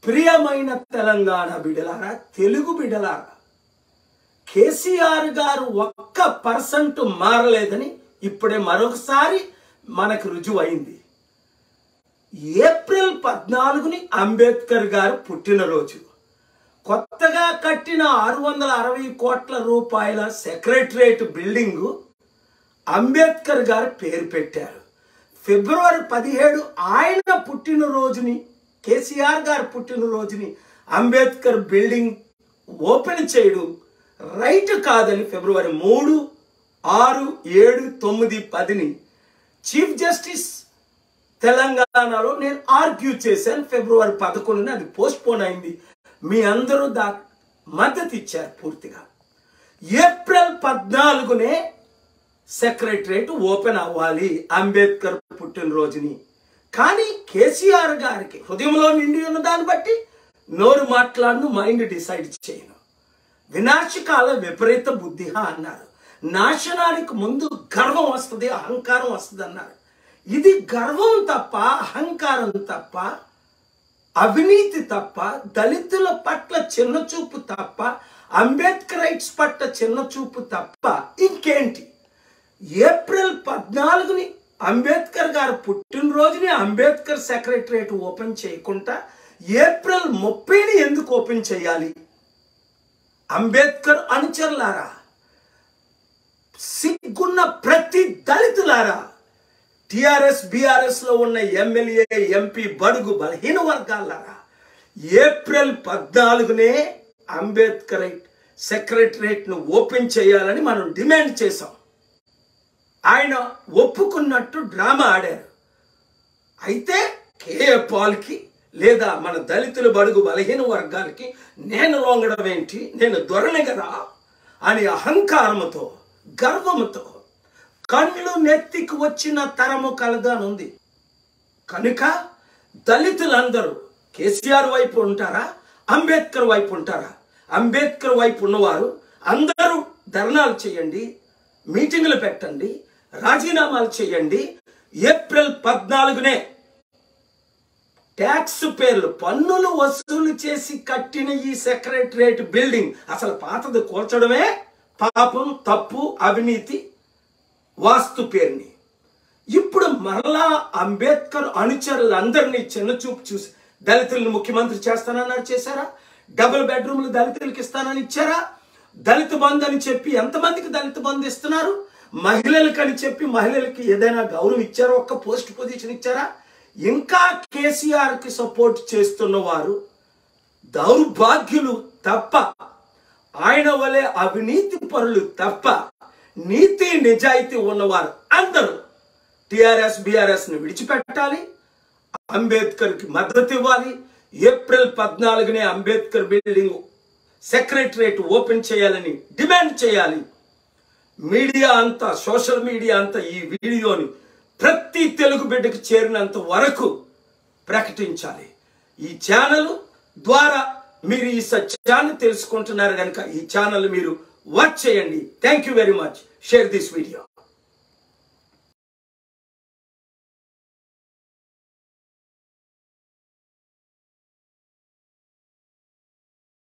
ప్రియమైన తెలంగాణ బిడలారా తెలుగు బిడలారా కేసీఆర్ గారు ఒక్క పర్సెంట్ మారలేదని ఇప్పుడే మరొకసారి మనకు రుజువైంది ఏప్రిల్ పద్నాలుగుని అంబేద్కర్ గారు పుట్టినరోజు కొత్తగా కట్టిన ఆరు వందల అరవై కోట్ల రూపాయల సెక్రటరేట్ బిల్డింగు అంబేద్కర్ గారు పేరు పెట్టారు ఫిబ్రవరి పదిహేడు ఆయన పుట్టినరోజుని కేసీఆర్ గారు పుట్టినరోజుని అంబేద్కర్ బిల్డింగ్ ఓపెన్ చేయడం రైట్ కాదని ఫిబ్రవరి మూడు ఆరు ఏడు తొమ్మిది పదిని చీఫ్ జస్టిస్ తెలంగాణలో నేను ఆర్గ్యూ చేశాను ఫిబ్రవరి పదకొండున అది పోస్ట్ పోన్ అయింది మీ అందరూ దా మద్దతు ఇచ్చారు పూర్తిగా ఏప్రిల్ పద్నాలుగునే సెక్రటరేట్ ఓపెన్ అవ్వాలి అంబేద్కర్ పుట్టినరోజుని కానీ కేసీఆర్ గారికి హృదయంలో నిండి ఉన్న దాన్ని బట్టి నోరు మాట్లాడను మైండ్ డిసైడ్ చేయను వినాశకాల విపరీత బుద్ధి అన్నారు నాశనానికి ముందు గర్వం వస్తుంది అహంకారం వస్తుంది అన్నారు ఇది గర్వం తప్ప అహంకారం తప్ప అవినీతి తప్ప దళితుల పట్ల చిన్న చూపు తప్ప అంబేద్కరైట్స్ పట్ల చిన్న చూపు తప్ప ఇంకేంటి ఏప్రిల్ పద్నాలుగుని అంబేద్కర్ గారు పుట్టినరోజుని అంబేద్కర్ సెక్రటరేట్ ఓపెన్ చేయకుండా ఏప్రిల్ ముప్పైని ఎందుకు ఓపెన్ చేయాలి అంబేద్కర్ అనుచరులారా సిగ్గున్న ప్రతి దళితులారా టిఆర్ఎస్ బిఆర్ఎస్ లో ఉన్న ఎమ్మెల్యే ఎంపీ బడుగు బలహీన వర్గాలారా ఏప్రిల్ పద్నాలుగునే అంబేద్కర్ సెక్రటరేట్ ను ఓపెన్ చేయాలని మనం డిమాండ్ చేశాం ఆయన ఒప్పుకున్నట్టు డ్రామా ఆడారు అయితే కేఏ పాల్కి లేదా మన దళితుల బడుగు బలహీన వర్గాలకి నేను లొంగడం ఏంటి నేను దొరని కదా అని అహంకారముతో గర్వముతో కళ్ళు నెత్తికి వచ్చిన తరము కలదానుంది కనుక దళితులందరూ కేసీఆర్ వైపు ఉంటారా అంబేద్కర్ వైపు ఉంటారా అంబేద్కర్ వైపు ఉన్నవారు అందరూ ధర్నాలు చేయండి మీటింగులు పెట్టండి రాజీనామాలు చేయండి ఏప్రిల్ పద్నాలుగునే ట్యాక్స్ పేర్లు పన్నులు వసూలు చేసి కట్టిన ఈ సెక్రటరేట్ బిల్డింగ్ అసలు పాతది కూర్చడమే పాపం తప్పు అవినీతి వాస్తు పేరుని ఇప్పుడు మరలా అంబేద్కర్ అనుచరులందరినీ చిన్న చూపు చూసి దళితులను ముఖ్యమంత్రి చేస్తానన్నారు చేశారా డబుల్ బెడ్రూమ్లు దళితులకు ఇస్తానని ఇచ్చారా దళిత బంధు అని చెప్పి ఎంతమందికి దళిత బంధు ఇస్తున్నారు మహిళలకు అని చెప్పి మహిళలకి ఏదైనా గౌరవం ఇచ్చారా ఒక్క పోస్ట్ పొజిషన్ ఇచ్చారా ఇంకా కేసీఆర్ కి సపోర్ట్ చేస్తున్న వారు దౌర్భాగ్యులు తప్ప ఆయన వలె అవినీతి పరులు తప్ప నీతి నిజాయితీ ఉన్నవారు అందరూ టిఆర్ఎస్ బిఆర్ఎస్ ని విడిచిపెట్టాలి అంబేద్కర్ కి మద్దతు ఇవ్వాలి ఏప్రిల్ పద్నాలుగునే అంబేద్కర్ బిల్డింగ్ సెక్రటరేట్ ఓపెన్ చేయాలని డిమాండ్ చేయాలి మీడియా అంతా సోషల్ మీడియా అంతా ఈ వీడియోని ప్రతి తెలుగు బిడ్డకు చేరినంత వరకు ప్రకటించాలి ఈ ఛానల్ ద్వారా మీరు ఈ సత్యాన్ని తెలుసుకుంటున్నారు కనుక ఈ ఛానల్ మీరు వాచ్ చేయండి thank you very much share this video